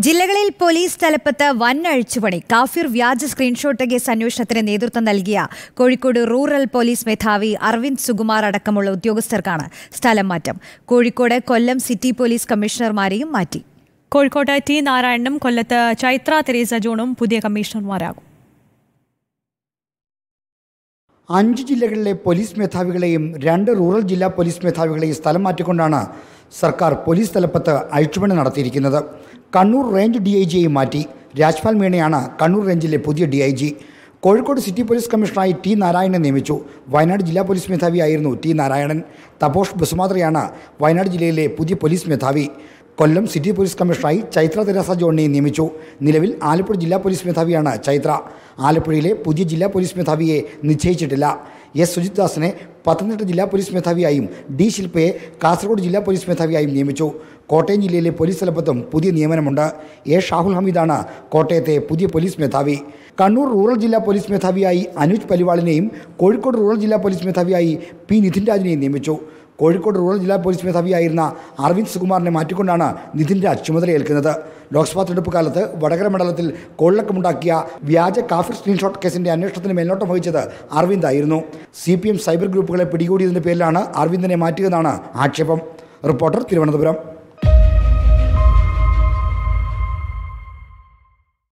ജില്ലകളിൽ പോലീസ് തലപ്പത്ത് വൻ അഴിച്ചുപണി കാഫിർ വ്യാജ സ്ക്രീൻഷോട്ട് കേസ് അന്വേഷണത്തിന് നേതൃത്വം നൽകിയ കോഴിക്കോട് റൂറൽ പോലീസ് മേധാവി അരവിന്ദ് സുകുമാർ അടക്കമുള്ള ഉദ്യോഗസ്ഥർക്കാണ് സ്ഥലം മാറ്റം കോഴിക്കോട് കൊല്ലം സിറ്റി പോലീസ് കമ്മീഷണർമാരെയും മാറ്റി കോഴിക്കോട്ട് ടി നാരായണനും കൊല്ലത്ത് ചൈത്ര തെരേസ ജോണും പുതിയ കമ്മീഷണർമാരാകും അഞ്ച് ജില്ലകളിലെ പോലീസ് മേധാവികളെയും രണ്ട് റൂറൽ ജില്ലാ പോലീസ് മേധാവികളെയും സ്ഥലം മാറ്റിക്കൊണ്ടാണ് സർക്കാർ പോലീസ് തലപ്പത്ത് അഴിച്ചുപണി നടത്തിയിരിക്കുന്നത് കണ്ണൂർ റേഞ്ച് ഡി ഐ ജിയെയും മാറ്റി രാജ്പാൽ മീണയാണ് കണ്ണൂർ റേഞ്ചിലെ പുതിയ D I G Kozhikode city police കമ്മീഷണറായി ടി നാരായണനെ നിയമിച്ചു വയനാട് ജില്ലാ പോലീസ് മേധാവിയായിരുന്നു ടി നാരായണൻ തപോഷ് ബസുമാത്രയാണ് വയനാട് ജില്ലയിലെ പുതിയ പോലീസ് മേധാവി കൊല്ലം സിറ്റി പോലീസ് കമ്മീഷണറായി ചൈത്ര തെരേസ ജോണിനെ നിയമിച്ചു നിലവിൽ ആലപ്പുഴ ജില്ലാ പോലീസ് മേധാവിയാണ് ചൈത്ര ആലപ്പുഴയിലെ പുതിയ ജില്ലാ പോലീസ് മേധാവിയെ നിശ്ചയിച്ചിട്ടില്ല എസ് സുജിത് ദാസിനെ പത്തനംതിട്ട ജില്ലാ പോലീസ് മേധാവിയായും ഡി ശില്പയെ കാസർഗോഡ് ജില്ലാ പോലീസ് മേധാവിയായും നിയമിച്ചു കോട്ടയം ജില്ലയിലെ പോലീസ് തലപ്പത്തും പുതിയ നിയമനമുണ്ട് എ ഷാഹുൽ ഹമീദാണ് കോട്ടയത്തെ പുതിയ പോലീസ് മേധാവി കണ്ണൂർ റൂറൽ ജില്ലാ പോലീസ് മേധാവിയായി അനൂജ് പലിവാളിനെയും കോഴിക്കോട് റൂറൽ ജില്ലാ പോലീസ് മേധാവിയായി പി നിതിൻ രാജിനെയും നിയമിച്ചു കോഴിക്കോട് റൂറൽ ജില്ലാ പോലീസ് മേധാവിയായിരുന്ന അരവിന്ദ് സുകുമാറിനെ മാറ്റിക്കൊണ്ടാണ് നിതിൻ രാജ് ചുമതലയേൽക്കുന്നത് ലോക്സഭാ തെരഞ്ഞെടുപ്പ് കാലത്ത് വടകര മണ്ഡലത്തിൽ കോളിളക്കമുണ്ടാക്കിയ വ്യാജ കാഫിർ സ്ക്രീൻഷോട്ട് കേസിന്റെ അന്വേഷണത്തിന് മേൽനോട്ടം വഹിച്ചത് അരവിന്ദ് ആയിരുന്നു സി പി എം സൈബർ ഗ്രൂപ്പുകളെ പിടികൂടിയതിന്റെ പേരിലാണ് അരവിന്ദിനെ മാറ്റിയതെന്നാണ് ആക്ഷേപം റിപ്പോർട്ടർ തിരുവനന്തപുരം